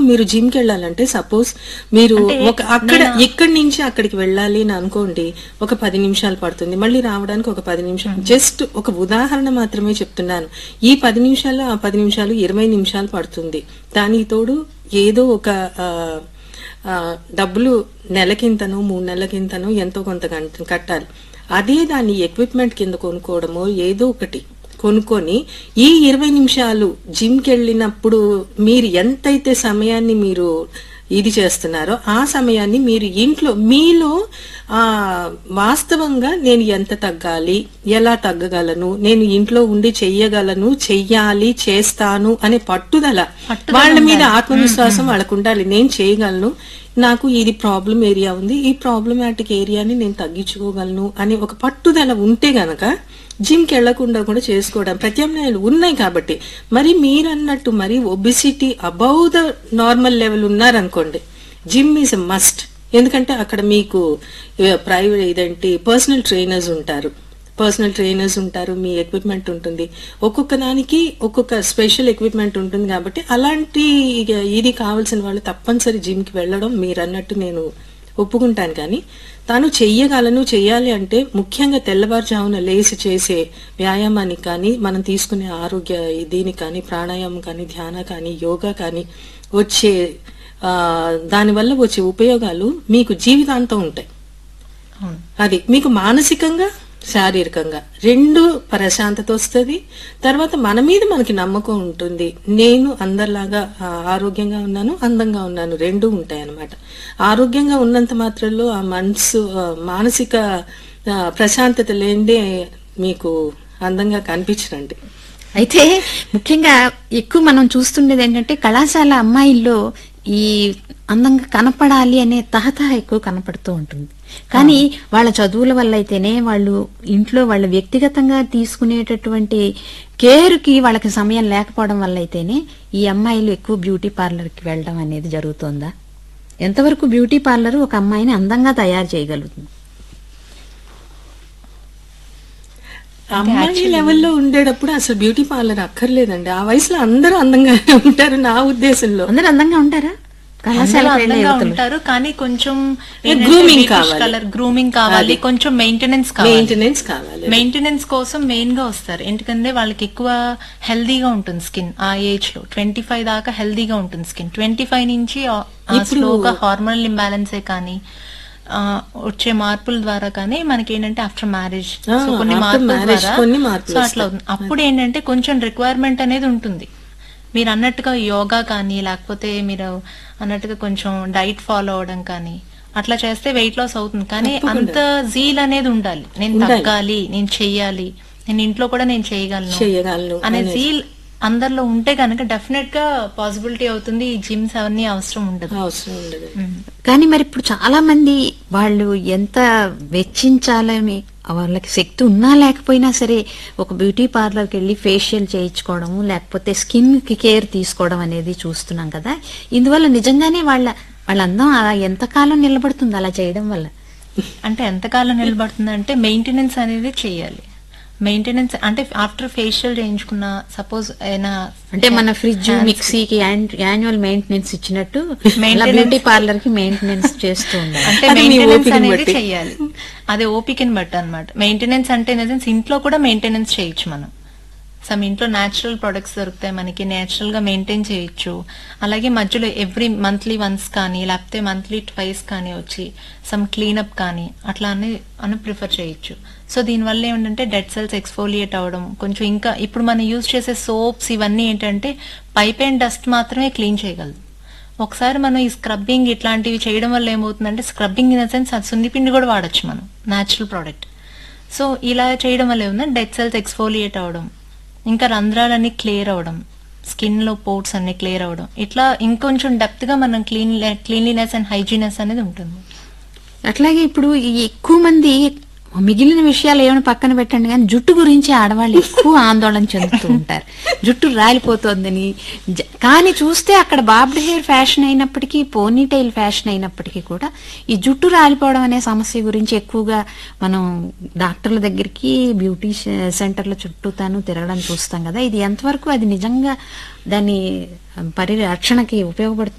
మీరు జిమ్ కి వెళ్ళాలంటే సపోజ్ మీరు ఒక అక్కడ ఇక్కడి నుంచి అక్కడికి వెళ్ళాలి అని అనుకోండి ఒక పది నిమిషాలు పడుతుంది మళ్ళీ రావడానికి ఒక పది నిమిషాలు జస్ట్ ఒక ఉదాహరణ మాత్రమే చెప్తున్నాను ఈ పది నిమిషాలు ఆ పది నిమిషాలు ఇరవై నిమిషాలు పడుతుంది దానికి తోడు ఏదో ఒక ఆ, ఆ, డబ్బులు నెలకింతనో మూడు నెలలకింతనో ఎంతో కొంత గంట- కట్టాలి అదే దాన్ని ఎక్విప్మెంట్ కింద కొనుక్కోవడమో ఏదో ఒకటి కొనుక్కొని ఈ ఇరవై నిమిషాలు జిమ్కి వెళ్ళినప్పుడు మీరు ఎంతైతే సమయాన్ని మీరు ఇది చేస్తున్నారో ఆ సమయాన్ని మీరు ఇంట్లో మీలో ఆ వాస్తవంగా నేను ఎంత తగ్గాలి ఎలా తగ్గగలను నేను ఇంట్లో ఉండి చెయ్యగలను చెయ్యాలి చేస్తాను అనే పట్టుదల వాళ్ళ మీద ఆత్మవిశ్వాసం వాళ్ళకు ఉండాలి నేను చేయగలను నాకు ఇది ప్రాబ్లం ఏరియా ఉంది ఈ ప్రాబ్లమాటిక్ ఏరియాని నేను తగ్గించుకోగలను అనే ఒక పట్టుదల ఉంటే గనక జిమ్కి వెళ్లకుండా కూడా చేసుకోవడం ప్రత్యామ్నాయాలు ఉన్నాయి కాబట్టి మరి మీరు అన్నట్టు మరి obesity above the normal level ఉన్నారనుకోండి జిమ్ ఈజ్ మస్ట్ ఎందుకంటే అక్కడ మీకు ప్రైవేట్ ఇదేంటి పర్సనల్ ట్రైనర్స్ ఉంటారు పర్సనల్ ట్రైనర్స్ ఉంటారు మీ ఎక్విప్మెంట్ ఉంటుంది ఒక్కొక్క దానికి ఒక్కొక్క స్పెషల్ ఎక్విప్మెంట్ ఉంటుంది కాబట్టి అలాంటి ఇక- ఇది కావాల్సిన వాళ్ళు తప్పనిసరి జిమ్కి వెళ్ళడం మీరు అన్నట్టు నేను ఒప్పుకుంటాను కానీ తాను చెయ్యగలను చెయ్యాలి అంటే ముఖ్యంగా తెల్లవారుజామున లేచి చేసే వ్యాయామానికి కానీ మనం తీసుకునే ఆరోగ్య దీనికి కానీ ప్రాణాయామం కానీ ధ్యాన కానీ యోగా కానీ వచ్చే ఆ, దానివల్ల వచ్చే ఉపయోగాలు మీకు జీవితాంతం ఉంటాయి అవును అది మీకు మానసికంగా శారీరకంగా రెండు ప్రశాంతత వస్తుంది తర్వాత మన మీద మనకి నమ్మకం ఉంటుంది నేను అందరిలాగా ఆ, ఆరోగ్యంగా ఉన్నాను అందంగా ఉన్నాను రెండు ఉంటాయి అన్నమాట ఆరోగ్యంగా ఉన్నంత మాత్రంలో ఆ మనసు ఆ, మానసిక ఆ, ప్రశాంతత లేనిదే మీకు అందంగా కనిపించరండి అయితే ముఖ్యంగా ఎక్కువ మనం చూస్తుండేది ఏంటంటే కళాశాల అమ్మాయిల్లో ఈ అందంగా కనపడాలి అనే తహతహ ఎక్కువ కనపడుతూ ఉంటుంది కానీ వాళ్ళ చదువుల వల్ల అయితేనే వాళ్ళు ఇంట్లో వాళ్ళ వ్యక్తిగతంగా తీసుకునేటటువంటి కేర్కి వాళ్ళకి సమయం లేకపోవడం వల్ల అయితేనే ఈ అమ్మాయిలు ఎక్కువ బ్యూటీ పార్లర్కి వెళ్ళడం అనేది జరుగుతోందా ఎంతవరకు బ్యూటీ పార్లర్ ఒక అమ్మాయిని అందంగా తయారు చేయగలుగుతుంది అమ్మాయి లెవెల్లో ఉండేటప్పుడు అసలు బ్యూటీ పార్లర్ అక్కర్లేదండి ఆ వయసులో అందరూ అందంగా ఉంటారు నా ఉద్దేశంలో అందరూ అందంగా ఉంటారా కళాశాల అందరూ అందంగా ఉంటారు కానీ కొంచెం Grooming కావాలి. కలర్ గ్రూమింగ్ కావాలి కొంచెం మెయింటెనెన్స్ కావాలి మెయింటెనెన్స్ కావాలి మెయింటెనెన్స్ కోసం మెయిన్ గా వస్తారు ఎందుకంటే వాళ్ళకి ఎక్కువ హెల్దీగా ఉంటుంది స్కిన్ ఆ ఏజ్ లో ట్వంటీ ఫైవ్ దాకా హెల్దీగా ఉంటుంది స్కిన్ ట్వంటీ ఫైవ్ నుంచి స్లోగా హార్మోనల్ ఇంబ్యాలెన్సే కానీ ఆ, వచ్చే మార్పుల ద్వారా కానీ మనకి ఏంటంటే ఆఫ్టర్ మ్యారేజ్ ఆ, సో కొన్ని after మార్పుల marriage ద్వారా కొన్ని మార్పులు సో అట్లా అవుతుంది అప్పుడు ఏంటంటే కొంచెం రిక్వైర్మెంట్ అనేది ఉంటుంది మీరు అన్నట్టుగా యోగా కానీ లేకపోతే మీరు అన్నట్టుగా కొంచెం డైట్ ఫాలో అవడం కానీ అట్లా చేస్తే వెయిట్ లాస్ అవుతుంది కానీ అంత జీల్ అనేది ఉండాలి నేను తగ్గాలి నేను చెయ్యాలి నేను ఇంట్లో కూడా నేను చేయగలను చేయగలను అనే జీల్ అందరిలో ఉంటే కనుక డెఫినెట్ గా పాసిబిలిటీ అవుతుంది ఈ జిమ్స్ అవన్నీ అవసరం ఉండదు అవసరం ఉండదు కానీ మరి ఇప్పుడు చాలా మంది వాళ్ళు ఎంత వెచ్చించాలని వాళ్ళకి శక్తి ఉన్నా లేకపోయినా సరే ఒక బ్యూటీ పార్లర్కి వెళ్ళి ఫేషియల్ చేయించుకోవడము లేకపోతే స్కిన్ కి కేర్ తీసుకోవడం అనేది చూస్తున్నాం కదా ఇందువల్ల నిజంగానే వాళ్ళ వాళ్ళ అందం అలా ఎంతకాలం నిలబడుతుంది అలా చేయడం వల్ల అంటే ఎంతకాలం నిలబడుతుంది అంటే మెయింటెనెన్స్ అనేది చేయాలి మెయింటెనెన్స్ అంటే ఆఫ్టర్ ఫేషియల్ చేయించుకున్న సపోజ్ అయినా అంటే మన ఫ్రిడ్జ్ మిక్సీకి యాన్యువల్ మెయింటెనెన్స్ ఇచ్చినట్టు Maintenance- బ్యూటీ పార్లర్ కి మెయింటెనెన్స్ చేస్తూ ఉండాలి అంటే అది మీ మెయింటెనెన్స్ ఓపికని అనేది బట్టి. చెయ్యాలి అదే ఓపికని బట్టి అన్నమాట మెయింటెనెన్స్ అంటే నిజం ఇంట్లో కూడా మెయింటెనెన్స్ చేయొచ్చు మనం సమ్ ఇంట్లో న్యాచురల్ ప్రొడక్ట్స్ దొరుకుతాయి మనకి నేచురల్ గా మెయింటైన్ చేయొచ్చు అలాగే మధ్యలో ఎవ్రీ మంత్లీ వన్స్ కానీ లేకపోతే మంత్లీ ట్వైస్ కానీ వచ్చి సమ్ క్లీనప్ కానీ అట్లా అని అని ప్రిఫర్ చేయొచ్చు సో దీనివల్ల ఏమిటంటే డెడ్ సెల్స్ ఎక్స్ఫోలియేట్ అవ్వడం కొంచెం ఇంకా ఇప్పుడు మనం యూజ్ చేసే సోప్స్ ఇవన్నీ ఏంటంటే పైప్ అండ్ డస్ట్ మాత్రమే క్లీన్ చేయగలదు ఒకసారి మనం ఈ స్క్రబ్బింగ్ ఇట్లాంటివి చేయడం వల్ల ఏమవుతుందంటే స్క్రబ్బింగ్ ఇన్ ద సెన్స్ అది సున్నిపిండి కూడా వాడచ్చు మనం న్యాచురల్ ప్రోడక్ట్ సో ఇలా చేయడం వల్ల ఏముందంటే డెడ్ సెల్స్ ఎక్స్ఫోలియేట్ అవడం ఇంకా రంధ్రాలన్నీ క్లియర్ అవడం స్కిన్ లో పోర్ట్స్ అన్ని క్లియర్ అవడం ఇట్లా ఇంకొంచెం డెప్త్ గా మనం క్లీన్ క్లీన్లీనెస్ అండ్ హైజీనెస్ అనేది ఉంటుంది అట్లాగే ఇప్పుడు ఈ ఎక్కువ మంది మిగిలిన విషయాలు ఏమైనా పక్కన పెట్టండి కానీ జుట్టు గురించి ఆడవాళ్ళు ఎక్కువ ఆందోళన చెందుతూ ఉంటారు జుట్టు రాలిపోతోందని జ- కానీ చూస్తే అక్కడ బాబ్డ్ హెయిర్ ఫ్యాషన్ అయినప్పటికీ పోనీ టైల్ ఫ్యాషన్ అయినప్పటికీ కూడా ఈ జుట్టు రాలిపోవడం అనే సమస్య గురించి ఎక్కువగా మనం డాక్టర్ల దగ్గరికి బ్యూటీ సె- సెంటర్ల చుట్టూ తాను తిరగడం చూస్తాం కదా ఇది ఎంతవరకు అది నిజంగా దాని పరిరక్షణకి ఉపయోగపడుతుంది